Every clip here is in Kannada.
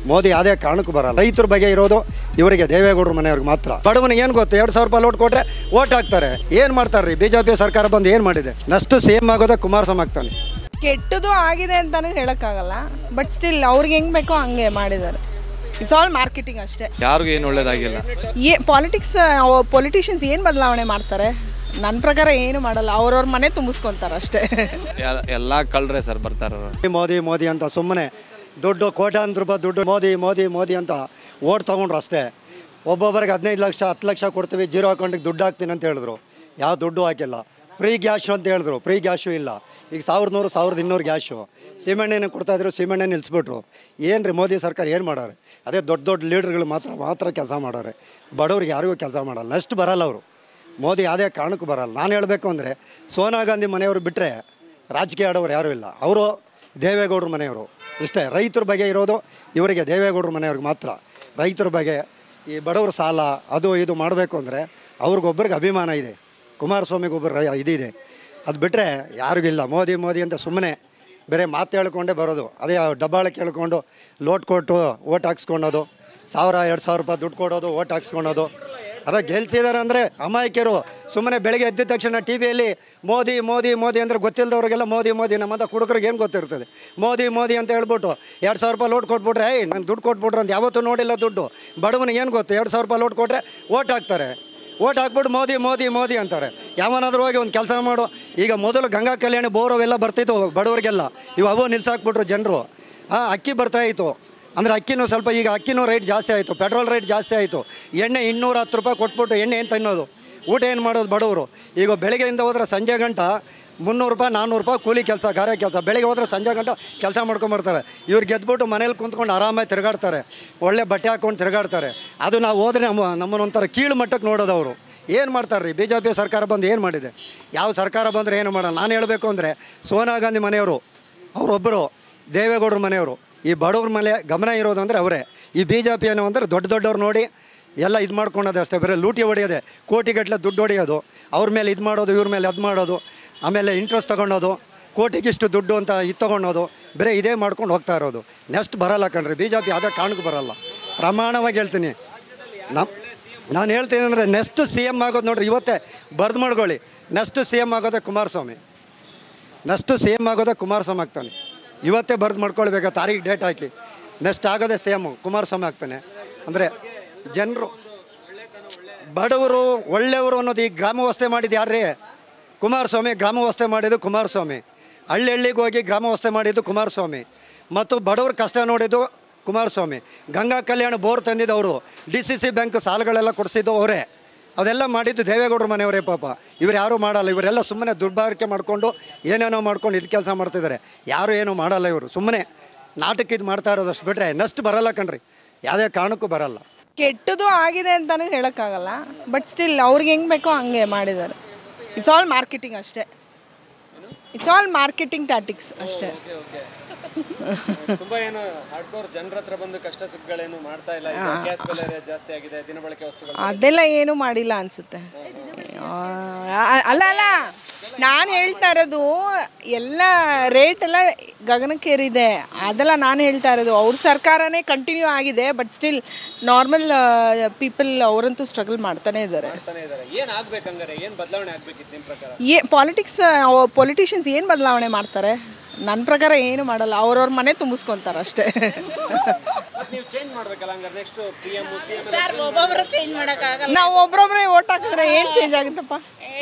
ಮೋದಿ ಯಾವುದೇ ಕಾರಣಕ್ಕೂ ಬರಲ್ಲ ರೈತರ ಬಗ್ಗೆ ಇರೋದು ಇವರಿಗೆ ದೇವೇಗೌಡರ ಮನೆಯವ್ರಿಗೆ ಮಾತ್ರ ಬಡವನಿಗೆ ಏನು ಗೊತ್ತು ಎರಡು ಸಾವಿರ ರೂಪಾಯಿ ಲೋಟ್ ಕೊಟ್ಟರೆ ಓಟ್ ಹಾಕ್ತಾರೆ ಏನು ಮಾಡ್ತಾರೆ ರೀ ಬಿ ಜೆ ಪಿ ಸರ್ಕಾರ ಬಂದು ಏನು ಮಾಡಿದೆ ನಷ್ಟು ಸೇಮ್ ಆಗೋದೇ ಕುಮಾರಸ್ವಾಮಿ ಆಗ್ತಾನೆ ಕೆಟ್ಟದು ಆಗಿದೆ ಅಂತಾನೆ ಹೇಳೋಕ್ಕಾಗಲ್ಲ ಬಟ್ ಸ್ಟಿಲ್ ಅವ್ರಿಗೆ ಹೆಂಗೆ ಬೇಕೋ ಹಂಗೆ ಮಾಡಿದ್ದಾರೆ ಇಟ್ಸ್ ಆಲ್ ಮಾರ್ಕೆಟಿಂಗ್ ಅಷ್ಟೇ ಯಾರಿಗೂ ಏನು ಒಳ್ಳೇದಾಗಿಲ್ಲ ಏ ಪಾಲಿಟಿಕ್ಸ್ ಪೊಲಿಟಿಷಿಯನ್ಸ್ ಏನು ಬದಲಾವಣೆ ಮಾಡ್ತಾರೆ ನನ್ನ ಪ್ರಕಾರ ಏನು ಮಾಡಲ್ಲ ಅವ್ರವ್ರ ಮನೆ ತುಂಬಿಸ್ಕೊತಾರೆ ಅಷ್ಟೇ ಎಲ್ಲ ಕಳ್ರೆ ಸರ್ ಬರ್ತಾರ ಮೋದಿ ಮೋದಿ ಅಂತ ಸುಮ್ಮನೆ ದುಡ್ಡು ಕೋಟ್ಯಾಂತರ ರೂಪಾಯಿ ದುಡ್ಡು ಮೋದಿ ಮೋದಿ ಮೋದಿ ಅಂತ ಓಟ್ ತೊಗೊಂಡ್ರು ಅಷ್ಟೇ ಒಬ್ಬೊಬ್ಬರಿಗೆ ಹದಿನೈದು ಲಕ್ಷ ಹತ್ತು ಲಕ್ಷ ಕೊಡ್ತೀವಿ ಜೀರೋ ಅಕೌಂಟಿಗೆ ದುಡ್ಡು ಹಾಕ್ತೀನಿ ಅಂತ ಹೇಳಿದ್ರು ಯಾವ ದುಡ್ಡು ಹಾಕಿಲ್ಲ ಫ್ರೀ ಗ್ಯಾಶು ಅಂತ ಹೇಳಿದ್ರು ಫ್ರೀ ಗ್ಯಾಶು ಇಲ್ಲ ಈಗ ಸಾವಿರದ ನೂರು ಸಾವಿರದ ಇನ್ನೂರು ಗ್ಯಾಶು ಸೀಮೆಣ್ಣೆನ ಕೊಡ್ತಾಯಿದ್ರು ಸೀಮೆಣ್ಣೆ ನಿಲ್ಲಿಸ್ಬಿಟ್ರು ಏನು ರೀ ಮೋದಿ ಸರ್ಕಾರ ಏನು ಮಾಡೋರೆ ಅದೇ ದೊಡ್ಡ ದೊಡ್ಡ ಲೀಡ್ರ್ಗಳು ಮಾತ್ರ ಮಾತ್ರ ಕೆಲಸ ಮಾಡೋರೆ ಬಡವ್ರಿಗೆ ಯಾರಿಗೂ ಕೆಲಸ ಮಾಡಲ್ಲ ನೆಕ್ಸ್ಟ್ ಬರಲ್ಲ ಅವರು ಮೋದಿ ಯಾವುದೇ ಕಾರಣಕ್ಕೂ ಬರಲ್ಲ ನಾನು ಹೇಳಬೇಕು ಅಂದರೆ ಸೋನಿಯಾ ಗಾಂಧಿ ಮನೆಯವರು ಬಿಟ್ಟರೆ ರಾಜಕೀಯ ಆಡೋರು ಯಾರೂ ಇಲ್ಲ ಅವರು ದೇವೇಗೌಡರ ಮನೆಯವರು ಇಷ್ಟೇ ರೈತರ ಬಗ್ಗೆ ಇರೋದು ಇವರಿಗೆ ದೇವೇಗೌಡರ ಮನೆಯವ್ರಿಗೆ ಮಾತ್ರ ರೈತರ ಬಗ್ಗೆ ಈ ಬಡವ್ರ ಸಾಲ ಅದು ಇದು ಮಾಡಬೇಕು ಅಂದರೆ ಅವ್ರಿಗೊಬ್ಬರಿಗೆ ಅಭಿಮಾನ ಇದೆ ಕುಮಾರಸ್ವಾಮಿಗೊಬ್ಬರು ಇದಿದೆ ಅದು ಬಿಟ್ಟರೆ ಯಾರಿಗಿಲ್ಲ ಮೋದಿ ಮೋದಿ ಅಂತ ಸುಮ್ಮನೆ ಬೇರೆ ಮಾತು ಹೇಳ್ಕೊಂಡೇ ಬರೋದು ಅದೇ ಡಬ್ಬಾಳ ಕೇಳ್ಕೊಂಡು ಲೋಟ್ ಕೊಟ್ಟು ಓಟ್ ಹಾಕ್ಸ್ಕೊಳೋದು ಸಾವಿರ ಎರಡು ಸಾವಿರ ರೂಪಾಯಿ ದುಡ್ಡು ಕೊಡೋದು ಓಟ್ ಹಾಕ್ಸ್ಕೊಳೋದು ಅದ ಗೆಲ್ಸಿದಾರೆ ಅಂದರೆ ಅಮಾಯಕರು ಸುಮ್ಮನೆ ಬೆಳಗ್ಗೆ ಎದ್ದ ತಕ್ಷಣ ಟಿ ವಿಯಲ್ಲಿ ಮೋದಿ ಮೋದಿ ಮೋದಿ ಅಂದರೆ ಗೊತ್ತಿಲ್ಲದವ್ರಿಗೆಲ್ಲ ಮೋದಿ ಮೋದಿ ನಮ್ಮಂಥ ಹುಡುಗರಿಗೆ ಏನು ಗೊತ್ತಿರ್ತದೆ ಮೋದಿ ಮೋದಿ ಅಂತ ಹೇಳ್ಬಿಟ್ಟು ಎರಡು ಸಾವಿರ ರೂಪಾಯಿ ಲೋಟ್ ಕೊಟ್ಬಿಟ್ರೆ ಏಯ್ ನಾನು ದುಡ್ಡು ಕೊಟ್ಬಿಟ್ರು ಅಂತ ಯಾವತ್ತೂ ನೋಡಿಲ್ಲ ದುಡ್ಡು ಬಡವನಿಗೆ ಏನು ಗೊತ್ತು ಎರಡು ಸಾವಿರ ರೂಪಾಯಿ ಲೋಟ್ ಕೊಟ್ಟರೆ ಓಟ್ ಹಾಕ್ತಾರೆ ಓಟ್ ಹಾಕ್ಬಿಟ್ಟು ಮೋದಿ ಮೋದಿ ಮೋದಿ ಅಂತಾರೆ ಯಾವನಾದ್ರೂ ಹೋಗಿ ಒಂದು ಕೆಲಸ ಮಾಡು ಈಗ ಮೊದಲು ಗಂಗಾ ಕಲ್ಯಾಣಿ ಬೋರ್ ಅವೆಲ್ಲ ಬರ್ತಿತ್ತು ಬಡವರಿಗೆಲ್ಲ ಇವು ಅವು ನಿಲ್ಸಾಕ್ಬಿಟ್ರು ಜನರು ಹಾಂ ಅಕ್ಕಿ ಬರ್ತಾಯಿತ್ತು ಅಂದರೆ ಅಕ್ಕಿನೂ ಸ್ವಲ್ಪ ಈಗ ಅಕ್ಕಿನೂ ರೇಟ್ ಜಾಸ್ತಿ ಆಯಿತು ಪೆಟ್ರೋಲ್ ರೇಟ್ ಜಾಸ್ತಿ ಆಯಿತು ಎಣ್ಣೆ ಇನ್ನೂರ ಹತ್ತು ರೂಪಾಯಿ ಕೊಟ್ಬಿಟ್ಟು ಎಣ್ಣೆ ಏನು ತಿನ್ನೋದು ಊಟ ಏನು ಮಾಡೋದು ಬಡವರು ಈಗ ಬೆಳಗ್ಗೆಯಿಂದ ಹೋದ್ರೆ ಸಂಜೆ ಗಂಟ ಮುನ್ನೂರು ರೂಪಾಯಿ ನಾನ್ನೂರು ರೂಪಾಯಿ ಕೂಲಿ ಕೆಲಸ ಗಾರೆ ಕೆಲಸ ಬೆಳಿಗ್ಗೆ ಹೋದ್ರೆ ಸಂಜೆ ಗಂಟ ಕೆಲಸ ಮಾಡ್ಕೊಂಬರ್ತಾರೆ ಇವ್ರು ಗೆದ್ಬಿಟ್ಟು ಮನೇಲಿ ಕುಂತ್ಕೊಂಡು ಆರಾಮಾಗಿ ತಿರುಗಾಡ್ತಾರೆ ಒಳ್ಳೆ ಬಟ್ಟೆ ಹಾಕ್ಕೊಂಡು ತಿರುಗಾಡ್ತಾರೆ ಅದು ನಾವು ಹೋದ್ರೆ ನಮ್ಮ ನಮ್ಮನ್ನೊಂಥರ ಕೀಳು ಮಟ್ಟಕ್ಕೆ ನೋಡೋದು ಅವರು ಏನು ಮಾಡ್ತಾರೆ ರೀ ಬಿ ಜೆ ಪಿ ಸರ್ಕಾರ ಬಂದು ಏನು ಮಾಡಿದೆ ಯಾವ ಸರ್ಕಾರ ಬಂದರೆ ಏನು ಮಾಡಲ್ಲ ನಾನು ಹೇಳಬೇಕು ಅಂದರೆ ಸೋನಿಯಾ ಗಾಂಧಿ ಮನೆಯವರು ಅವರೊಬ್ಬರು ದೇವೇಗೌಡರ ಮನೆಯವರು ಈ ಬಡವ್ರ ಮೇಲೆ ಗಮನ ಇರೋದು ಅಂದರೆ ಅವರೇ ಈ ಬಿ ಜೆ ಪಿ ಏನೋ ಅಂದರೆ ದೊಡ್ಡ ದೊಡ್ಡವ್ರು ನೋಡಿ ಎಲ್ಲ ಇದು ಮಾಡ್ಕೊಳೋದು ಅಷ್ಟೇ ಬರೀ ಲೂಟಿ ಹೊಡೆಯೋದೆ ಕೋಟಿಗಟ್ಟಲೆ ದುಡ್ಡು ಹೊಡೆಯೋದು ಅವ್ರ ಮೇಲೆ ಇದು ಮಾಡೋದು ಇವ್ರ ಮೇಲೆ ಅದು ಮಾಡೋದು ಆಮೇಲೆ ಇಂಟ್ರೆಸ್ಟ್ ತೊಗೊಳೋದು ಕೋಟಿಗಿಷ್ಟು ದುಡ್ಡು ಅಂತ ಇದು ತೊಗೊಳೋದು ಬರೀ ಇದೇ ಮಾಡ್ಕೊಂಡು ಹೋಗ್ತಾ ಇರೋದು ನೆಕ್ಸ್ಟ್ ಬರಲ್ಲ ಕಣ್ರಿ ಬಿ ಜೆ ಪಿ ಯಾವುದೇ ಕಾರಣಕ್ಕೂ ಬರಲ್ಲ ಪ್ರಮಾಣವಾಗಿ ಹೇಳ್ತೀನಿ ನಮ್ಮ ನಾನು ಹೇಳ್ತೀನಿ ಅಂದರೆ ನೆಕ್ಸ್ಟ್ ಸಿ ಎಮ್ ಆಗೋದು ನೋಡ್ರಿ ಇವತ್ತೇ ಬರ್ದು ಮಾಡ್ಕೊಳ್ಳಿ ನೆಕ್ಸ್ಟ್ ಸಿ ಎಮ್ ಆಗೋದೇ ಕುಮಾರಸ್ವಾಮಿ ನೆಕ್ಸ್ಟ್ ಸಿ ಎಮ್ ಆಗೋದೇ ಕುಮಾರಸ್ವಾಮಿ ಆಗ್ತಾನೆ ಇವತ್ತೇ ಬರ್ದು ಮಾಡ್ಕೊಳ್ಬೇಕು ತಾರೀಖು ಡೇಟ್ ಹಾಕಿ ನೆಕ್ಸ್ಟ್ ಆಗೋದೇ ಸಿ ಎಮ್ ಕುಮಾರಸ್ವಾಮಿ ಆಗ್ತಾನೆ ಅಂದರೆ ಜನರು ಬಡವರು ಒಳ್ಳೆಯವರು ಅನ್ನೋದು ಈ ಗ್ರಾಮ ವ್ಯವಸ್ಥೆ ಮಾಡಿದ್ದು ಯಾರ್ರೀ ಕುಮಾರಸ್ವಾಮಿ ಗ್ರಾಮ ವ್ಯವಸ್ಥೆ ಮಾಡಿದ್ದು ಕುಮಾರಸ್ವಾಮಿ ಹಳ್ಳಿ ಹಳ್ಳಿಗೆ ಹೋಗಿ ಗ್ರಾಮ ವ್ಯವಸ್ಥೆ ಮಾಡಿದ್ದು ಕುಮಾರಸ್ವಾಮಿ ಮತ್ತು ಬಡವ್ರ ಕಷ್ಟ ನೋಡಿದ್ದು ಕುಮಾರಸ್ವಾಮಿ ಗಂಗಾ ಕಲ್ಯಾಣ ಬೋರ್ ತಂದಿದ್ದವರು ಡಿ ಸಿ ಸಿ ಬ್ಯಾಂಕ್ ಸಾಲಗಳೆಲ್ಲ ಕೊಡಿಸಿದ್ದು ಅವರೇ ಅದೆಲ್ಲ ಮಾಡಿದ್ದು ದೇವೇಗೌಡರ ಮನೆಯವರೇ ಪಾಪ ಇವ್ರು ಯಾರೂ ಮಾಡಲ್ಲ ಇವರೆಲ್ಲ ಸುಮ್ಮನೆ ದುರ್ಬಳಕೆ ಮಾಡಿಕೊಂಡು ಏನೇನೋ ಮಾಡ್ಕೊಂಡು ಇದು ಕೆಲಸ ಮಾಡ್ತಿದ್ದಾರೆ ಯಾರು ಏನೂ ಮಾಡಲ್ಲ ಇವರು ಸುಮ್ಮನೆ ನಾಟಕ ಇದು ಮಾಡ್ತಾ ಇರೋದಷ್ಟು ಬಿಟ್ಟರೆ ನೆಕ್ಸ್ಟ್ ಬರಲ್ಲ ಕಣ್ರಿ ಯಾವುದೇ ಕಾರಣಕ್ಕೂ ಬರಲ್ಲ ಕೆಟ್ಟದು ಆಗಿದೆ ಅಂತಾನೆ ಹೇಳೋಕ್ಕಾಗಲ್ಲ ಬಟ್ ಸ್ಟಿಲ್ ಅವ್ರಿಗೆ ಹೆಂಗೆ ಬೇಕೋ ಹಂಗೆ ಮಾಡಿದ್ದಾರೆ ಇಟ್ಸ್ ಆಲ್ ಮಾರ್ಕೆಟಿಂಗ್ ಅಷ್ಟೇ ಇಟ್ಸ್ ಆಲ್ ಮಾರ್ಕೆಟಿಂಗ್ ಟ್ಯಾಟಿಕ್ಸ್ ಅಷ್ಟೇ ತುಂಬಾ ಏನು ಹಾರ್ಡ್ಕೋರ್ ಜನರ ಹತ್ರ ಬಂದು ಕಷ್ಟ ಸುಖಗಳೇನು ಮಾಡ್ತಾ ಇಲ್ಲ ಈಗ ಗ್ಯಾಸ್ ಬೆಲೆ ಜಾಸ್ತಿ ಆಗಿದೆ ದಿನಬಳಕೆ ವಸ್ತುಗಳು ಅದೆಲ್ಲ ಏನೂ ಮಾಡಿಲ್ಲ ಅನಿಸುತ್ತೆ ಅಲ್ಲ ಅಲ್ಲ ನಾನು ಹೇಳ್ತಾ ಇರೋದು ಎಲ್ಲ ರೇಟ್ ಎಲ್ಲ ಗಗನಕ್ಕೇರಿದೆ ಅದೆಲ್ಲ ನಾನು ಹೇಳ್ತಾ ಇರೋದು ಅವ್ರ ಸರ್ಕಾರನೇ ಕಂಟಿನ್ಯೂ ಆಗಿದೆ ಬಟ್ ಸ್ಟಿಲ್ ನಾರ್ಮಲ್ ಪೀಪಲ್ ಅವರಂತೂ ಸ್ಟ್ರಗಲ್ ಮಾಡ್ತಾನೆ ಇದ್ದಾರೆ ಮಾಡ್ತಾನೆ ಇದಾರೆ ಏನ್ ಆಗ್ಬೇಕು ಹಂಗಾರೆ ಏನ್ ಬದಲಾವಣೆ ಆಗ್ಬೇಕಿತ್ತು ನಿಮ್ ಪ್ರಕಾರ ಏ ಪಾಲಿಟಿಕ್ಸ್ ಪೊಲಿಟಿಷಿಯನ್ಸ್ ಏನು ಬದಲಾವಣೆ ಮಾಡ್ತಾರೆ ನನ್ನ ಪ್ರಕಾರ ಏನು ಮಾಡಲ್ಲ ಅವ್ರವ್ರ ಮನೆ ತುಂಬಿಸ್ಕೊತಾರೆ ಅಷ್ಟೇ ಮತ್ ನೀವು ಚೇಂಜ್ ಮಾಡ್ಬೇಕಲ್ಲ ಹಂಗಾರೆ ನೆಕ್ಸ್ಟ್ ಪಿ ಎಂ ಒಬ್ಬೊಬ್ರು ಚೇಂಜ್ ಮಾಡಕ್ಕಾಗಲ್ಲ ನಾವು ಒಬ್ರೊಬ್ರೆ ಓಟ್ ಹಾಕಿದ್ರೆ ಏನು ಚೇಂಜ್ ಆಗುತ್ತಪ್ಪ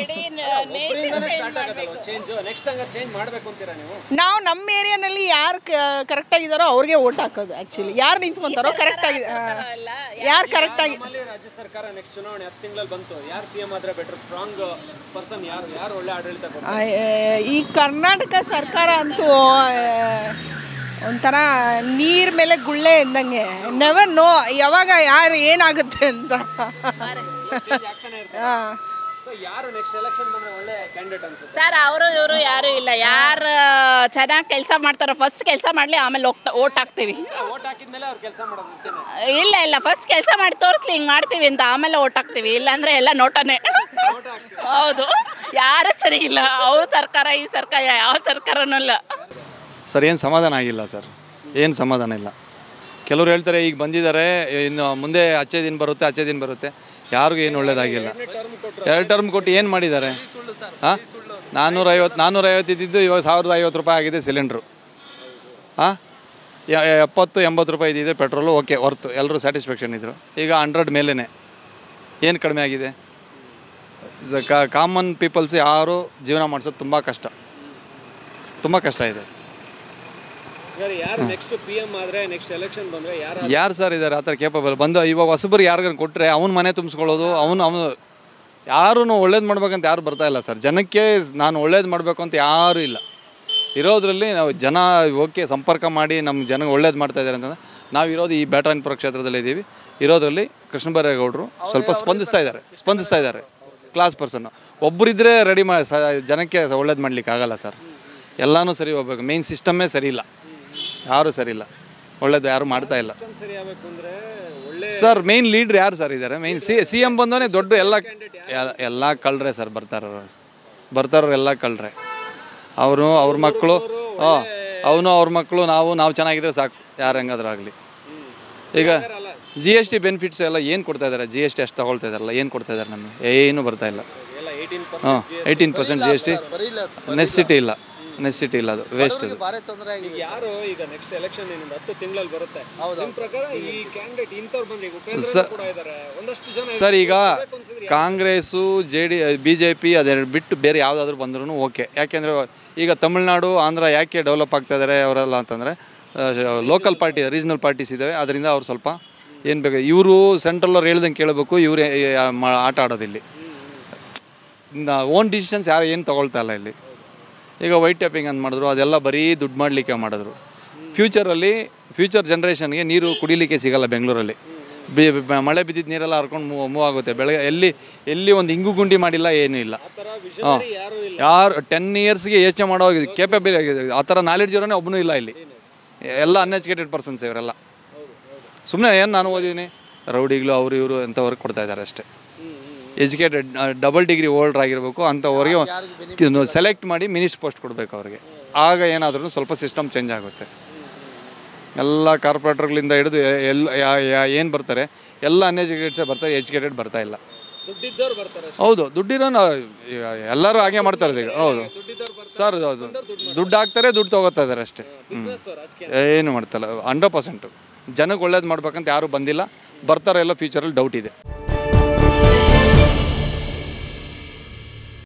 ಸ್ಟಾರ್ಟ್ ಆಗೋದಲ್ಲ ಚೇಂಜ್ ನೆಕ್ಸ್ಟ್ ಹಂಗಾರೆ ಚೇಂಜ್ ಮಾಡ್ಬೇಕು ಅಂತೀರಾ ನೀವು ನಾವು ನಮ್ಮ ಏರಿಯಾನಲ್ಲಿ ಯಾರು ಕರೆಕ್ಟ್ ಆಗಿದಾರೋ ಅವ್ರಿಗೆ ಓಟ್ ಹಾಕೋದು ಆ್ಯಕ್ಚುಲಿ ಯಾರು ನಿಂತ್ಕೊಂತಾರೋ ಕರೆಕ್ಟ್ ಆಗಿ ಯಾರು ಕರೆಕ್ಟ್ ಆಗಿ ನಮ್ಮಲ್ಲಿ ರಾಜ್ಯ ಸರ್ಕಾರ ನೆಕ್ಸ್ಟ್ ಚುನಾವಣೆ ಹತ್ತು ತಿಂಗಳಲ್ಲಿ ಬಂತು ಯಾರು ಸಿಎಂ ಆದ್ರೆ ಬೆಟರ್ ಸ್ಟ್ರಾಂಗ್ ಪರ್ಸನ್ ಯಾರು ಯಾರು ಒಳ್ಳೆ ಆಡಳಿತ ಕೊಡ್ತಾರೆ ಆ, ಈ ಕರ್ನಾಟಕ ಸರ್ಕಾರ ಅಂತೂ ಆ, ಒಂಥರ ನೀರ್ ಮೇಲೆ ಗುಳ್ಳೆ ಇದ್ದಂಗೆ ನೆವರ್ ನೋ ಯಾವಾಗ ಯಾರು ಏನಾಗುತ್ತೆ ಅಂತ ಆ. ಸೊ ಯಾರು ನೆಕ್ಸ್ಟ್ ಎಲೆಕ್ಷನ್ ಬಂದ್ರೆ ಒಳ್ಳೆ ಕ್ಯಾಂಡಿಡೇಟ್ ಅನ್ಸುತ್ತೆ ಸರ್ ಅವರು ಇವರು ಯಾರು ಇಲ್ಲ ಯಾರು ಚೆನ್ನಾಗಿ ಕೆಲಸ ಮಾಡ್ತಾರೋ ಫಸ್ಟ್ ಕೆಲಸ ಮಾಡಲಿ ಆಮೇಲೆ ಹೋಗ್ತಾ ಓಟ್ ಹಾಕ್ತೀವಿ ಓಟ್ ಹಾಕಿದ್ಮೇಲೆ ಅವ್ರು ಕೆಲಸ ಮಾಡೋದು ಮುಖ್ಯನೇ ಇಲ್ಲ ಇಲ್ಲ ಫಸ್ಟ್ ಕೆಲಸ ಮಾಡಿ ತೋರಿಸ್ಲಿ ಹಿಂಗೆ ಮಾಡ್ತೀವಿ ಅಂತ ಆಮೇಲೆ ಓಟ್ ಹಾಕ್ತೀವಿ ಇಲ್ಲಾಂದ್ರೆ ಎಲ್ಲ ನೋಟನೇ ಹೌದು ಯಾರು ಸರಿ ಇಲ್ಲ ಅವ್ರ ಸರ್ಕಾರ ಈ ಸರ್ಕಾರ ಯಾವ ಸರ್ಕಾರನೂ ಇಲ್ಲ ಸರ್ ಏನು ಸಮಾಧಾನ ಆಗಿಲ್ಲ ಸರ್ ಏನು ಸಮಾಧಾನ ಇಲ್ಲ ಕೆಲವ್ರು ಹೇಳ್ತಾರೆ ಈಗ ಬಂದಿದ್ದಾರೆ ಇನ್ನು ಮುಂದೆ ಅಚ್ಚೆ ದಿನ ಬರುತ್ತೆ ಅಚ್ಚೆ ದಿನ ಬರುತ್ತೆ ಯಾರಿಗೂ ಏನು ಒಳ್ಳೇದಾಗಿಲ್ಲ ಎರಡು ಟರ್ಮ್ ಕೊಟ್ಟು ಏನು ಮಾಡಿದ್ದಾರೆ ಹಾಂ ನಾನ್ನೂರೈವತ್ತು ನಾನ್ನೂರೈವತ್ತು ಇದ್ದಿದ್ದು ಇವಾಗ ಸಾವಿರದ ಐವತ್ತು ರೂಪಾಯಿ ಆಗಿದೆ ಸಿಲಿಂಡ್ರು ಹಾಂ ಎಪ್ಪತ್ತು ಎಂಬತ್ತು ರೂಪಾಯಿ ಇದ್ದಿದೆ ಪೆಟ್ರೋಲು ಓಕೆ ವರ್ತು ಎಲ್ಲರೂ ಸ್ಯಾಟಿಸ್ಫ್ಯಾಕ್ಷನ್ ಇದ್ದರು ಈಗ ಹಂಡ್ರೆಡ್ ಮೇಲೇ ಏನು ಕಡಿಮೆ ಆಗಿದೆ ಕಾಮನ್ ಪೀಪಲ್ಸ್ ಯಾರು ಜೀವನ ಮಾಡಿಸೋದು ತುಂಬ ಕಷ್ಟ ತುಂಬ ಕಷ್ಟ ಇದೆ ಹಾಗಾದ್ರೆ ಯಾರು ನೆಕ್ಸ್ಟ್ ಪಿ ಎಂ ಆದ್ರೆ ನೆಕ್ಸ್ಟ್ ಎಲೆಕ್ಷನ್ ಬಂದ್ರೆ ಯಾರು ಯಾರು ಸರ್ ಇದ್ದಾರೆ ಆ ಥರ ಕೇಪಬಲ್ ಬಂದು ಇವಾಗ ಹೊಸಬರಿಗೆ ಯಾರಿಗಾರು ಕೊಟ್ಟರೆ ಅವ್ನ ಮನೆ ತುಂಬಿಸ್ಕೊಳ್ಳೋದು ಅವನು ಅವನು ಯಾರೂ ಒಳ್ಳೇದು ಮಾಡ್ಬೇಕಂತ ಯಾರು ಬರ್ತಾ ಇಲ್ಲ ಸರ್ ಜನಕ್ಕೆ ನಾನು ಒಳ್ಳೇದು ಮಾಡಬೇಕು ಅಂತ ಯಾರೂ ಇಲ್ಲ ಇರೋದ್ರಲ್ಲಿ ನಾವು ಜನ ಓಕೆ ಸಂಪರ್ಕ ಮಾಡಿ ನಮ್ಮ ಜನಗೆ ಒಳ್ಳೇದು ಮಾಡ್ತಾ ಇದ್ದಾರೆ ಅಂತಂದ್ರೆ ನಾವು ಇರೋದು ಈ ಬ್ಯಾಟರಾಯನಪುರ ಕ್ಷೇತ್ರದಲ್ಲಿ ಇದ್ದೀವಿ ಇರೋದ್ರಲ್ಲಿ ಕೃಷ್ಣ ಬೈರೇಗೌಡರು ಸ್ವಲ್ಪ ಸ್ಪಂದಿಸ್ತಾ ಇದ್ದಾರೆ ಸ್ಪಂದಿಸ್ತಾ ಇದ್ದಾರೆ ಕ್ಲಾಸ್ ಪರ್ಸನ್ನು ಒಬ್ಬರಿದ್ದರೆ ರೆಡಿ ಮಾಡಿ ಸ ಜನಕ್ಕೆ ಒಳ್ಳೇದು ಮಾಡ್ಲಿಕ್ಕೆ ಆಗಲ್ಲ ಸರ್ ಎಲ್ಲನೂ ಸರಿ ಹೋಗ್ಬೇಕು ಮೇನ್ ಸಿಸ್ಟಮ್ಮೇ ಸರಿ ಇಲ್ಲ ಯಾರೂ ಸರಿ ಇಲ್ಲ ಒಳ್ಳೇದು ಯಾರು ಮಾಡ್ತಾ ಇಲ್ಲ ಸರಿ ಆಗ್ಬೇಕು ಅಂದ್ರೆ ಒಳ್ಳೆ ಸರ್ ಮೇನ್ ಲೀಡ್ರ್ ಯಾರು ಸರ್ ಇದ್ದಾರೆ ಮೇನ್ ಸಿ ಸಿ ಎಂ ಬಂದವನೇ ದೊಡ್ಡ ಎಲ್ಲ ಎಲ್- ಎಲ್ಲ ಕಳ್ರೆ ಸರ್ ಬರ್ತಾರ ಬರ್ತಾರ ಎಲ್ಲ ಕಳ್ರೆ ಅವರು ಅವ್ರ ಮಕ್ಕಳು ಹಾಂ ಅವನು ಅವ್ರ ಮಕ್ಕಳು ನಾವು ನಾವು ಚೆನ್ನಾಗಿದ್ರೆ ಸಾಕು ಯಾರು ಹೆಂಗಾದ್ರೂ ಆಗಲಿ ಈಗ ಜಿ ಎಸ್ ಟಿ ಬೆನಿಫಿಟ್ಸ್ ಎಲ್ಲ ಏನು ಕೊಡ್ತಾ ಇದ್ದಾರೆ ಜಿ ಎಸ್ ಟಿ ಅಷ್ಟು ತಗೊಳ್ತಾ ಇದ್ದಾರಲ್ಲ ಏನು ಕೊಡ್ತಾ ಇದ್ದಾರೆ ನಮಗೆ ಏನೂ ಬರ್ತಾ ಇಲ್ಲ ಎಲ್ಲ ಏಯ್ಟೀನ್ ಹಾಂ eighteen percent G S T necessity ಇಲ್ಲ ನೆಸಿಟಿ ಇಲ್ಲ ಅದು ವೇಸ್ಟ್ ಅದು ಈಗ ಯಾರು ಈಗ ನೆಕ್ಸ್ಟ್ ಎಲೆಕ್ಷನ್ ಇನ್ನೊಂದು ಹತ್ತು ತಿಂಗಳಲ್ಲಿ ಬರುತ್ತೆ ನಿಮ್ ಪ್ರಕಾರ ಈ ಕ್ಯಾಂಡಿಡೇಟ್ ಇಂಥವ್ರು ಬಂದ್ರೆ ಈಗ ಉಪೇಂದ್ರ ಕೂಡ ಇದ್ದಾರೆ ಒಂದಷ್ಟು ಜನ ಸರ್ ಈಗ Congress J D B J P ಅದೆರಡು ಬಿಟ್ಟು ಬೇರೆ ಯಾವುದಾದ್ರೂ ಬಂದ್ರೂ ಓಕೆ ಯಾಕೆಂದರೆ ಈಗ ತಮಿಳ್ನಾಡು ಆಂಧ್ರ ಯಾಕೆ ಡೆವಲಪ್ ಆಗ್ತಾ ಇದ್ದಾರೆ ಅವರೆಲ್ಲ ಅಂತಂದರೆ ಲೋಕಲ್ ಪಾರ್ಟಿ ರೀಜ್ನಲ್ ಪಾರ್ಟೀಸ್ ಇದ್ದಾವೆ ಅದರಿಂದ ಅವ್ರು ಸ್ವಲ್ಪ ಏನು ಬೇಕು ಇವರು ಸೆಂಟ್ರಲ್ ಹೇಳ್ದಂಗೆ ಕೇಳಬೇಕು ಇವರು ಆಟ ಆಡೋದಿಲ್ಲಿ ಓನ್ ಡಿಸಿಷನ್ಸ್ ಯಾರು ಏನು ತೊಗೊಳ್ತಾ ಇಲ್ಲ ಇಲ್ಲಿ ಈಗ ವೈಟ್ ಟ್ಯಾಪಿಂಗ್ ಅಂತ ಮಾಡಿದ್ರು ಅದೆಲ್ಲ ಬರೀ ದುಡ್ಡು ಮಾಡಲಿಕ್ಕೆ ಮಾಡಿದ್ರು ಫ್ಯೂಚರಲ್ಲಿ ಫ್ಯೂಚರ್ ಜನ್ರೇಷನ್ಗೆ ನೀರು ಕುಡಿಲಿಕ್ಕೆ ಸಿಗಲ್ಲ ಬೆಂಗಳೂರಲ್ಲಿ ಬಿ ಬ- ಮಳೆ ಬಿದ್ದಿದ್ದ ನೀರೆಲ್ಲ ಹರ್ಕೊಂಡು ಮೂವ್ ಮೂವ್ ಆಗುತ್ತೆ ಬೆಳಗ್ಗೆ ಎಲ್ಲಿ ಎಲ್ಲಿ ಒಂದು ಇಂಗು ಗುಂಡಿ ಮಾಡಿಲ್ಲ ಏನೂ ಇಲ್ಲ ಹಾಂ ಯಾರು ಟೆನ್ ಇಯರ್ಸ್ಗೆ ಯೋಚನೆ ಮಾಡೋ ಕೇಪಬಿಲ್ ಆ ಥರ ನಾಲೆಡ್ಜ್ ಇರೋನೇ ಒಬ್ಬನೂ ಇಲ್ಲ ಇಲ್ಲಿ ಎಲ್ಲ ಅನ್ಎಜುಕೇಟೆಡ್ ಪರ್ಸನ್ಸ್ ಇವರೆಲ್ಲ ಸುಮ್ಮನೆ ಏನು ನಾನು ಓದಿದ್ದೀನಿ ರೌಡಿಗಳು ಅವರು ಇವರು ಎಂಥವ್ರಿಗೆ ಕೊಡ್ತಾ ಇದ್ದಾರೆ ಅಷ್ಟೇ ಎಜುಕೇಟೆಡ್ ಡಬಲ್ ಡಿಗ್ರಿ ಓಲ್ಡರ್ ಆಗಿರಬೇಕು ಅಂಥವ್ರಿಗೆ ಸೆಲೆಕ್ಟ್ ಮಾಡಿ ಮಿನಿಸ್ಟ್ ಪೋಸ್ಟ್ ಕೊಡಬೇಕು ಅವ್ರಿಗೆ ಆಗ ಏನಾದ್ರೂ ಸ್ವಲ್ಪ ಸಿಸ್ಟಮ್ ಚೇಂಜ್ ಆಗುತ್ತೆ ಎಲ್ಲ ಕಾರ್ಪೊರೇಟರ್ಗಳಿಂದ ಹಿಡಿದು ಎಲ್ಲ ಏನು ಬರ್ತಾರೆ ಎಲ್ಲ ಅನ್ಎಜುಕೇಟೆಡ್ಸೇ ಬರ್ತಾರೆ ಎಜುಕೇಟೆಡ್ ಬರ್ತಾ ಇಲ್ಲ ದುಡ್ಡಿದ್ದವ್ರು ಬರ್ತಾರೆ ಹೌದು ದುಡ್ಡಿರೋ ಎಲ್ಲರೂ ಹಾಗೆ ಮಾಡ್ತಾ ಇರೋದು ಈಗ ಹೌದು ಸರ್ ಹೌದು ದುಡ್ಡು ಹಾಕ್ತಾರೆ ದುಡ್ಡು ತಗೋತಾ ಇದ್ದಾರೆ ಅಷ್ಟೇ ಹ್ಮ್. ಏನು ಮಾಡ್ತಲ್ಲ ಹಂಡ್ರೆಡ್ ಪರ್ಸೆಂಟು ಜನಕ್ಕೆ ಒಳ್ಳೇದು ಮಾಡ್ಬೇಕಂತ ಯಾರೂ ಬಂದಿಲ್ಲ ಬರ್ತಾರೋ ಎಲ್ಲ ಫ್ಯೂಚರಲ್ಲಿ ಡೌಟ್ ಇದೆ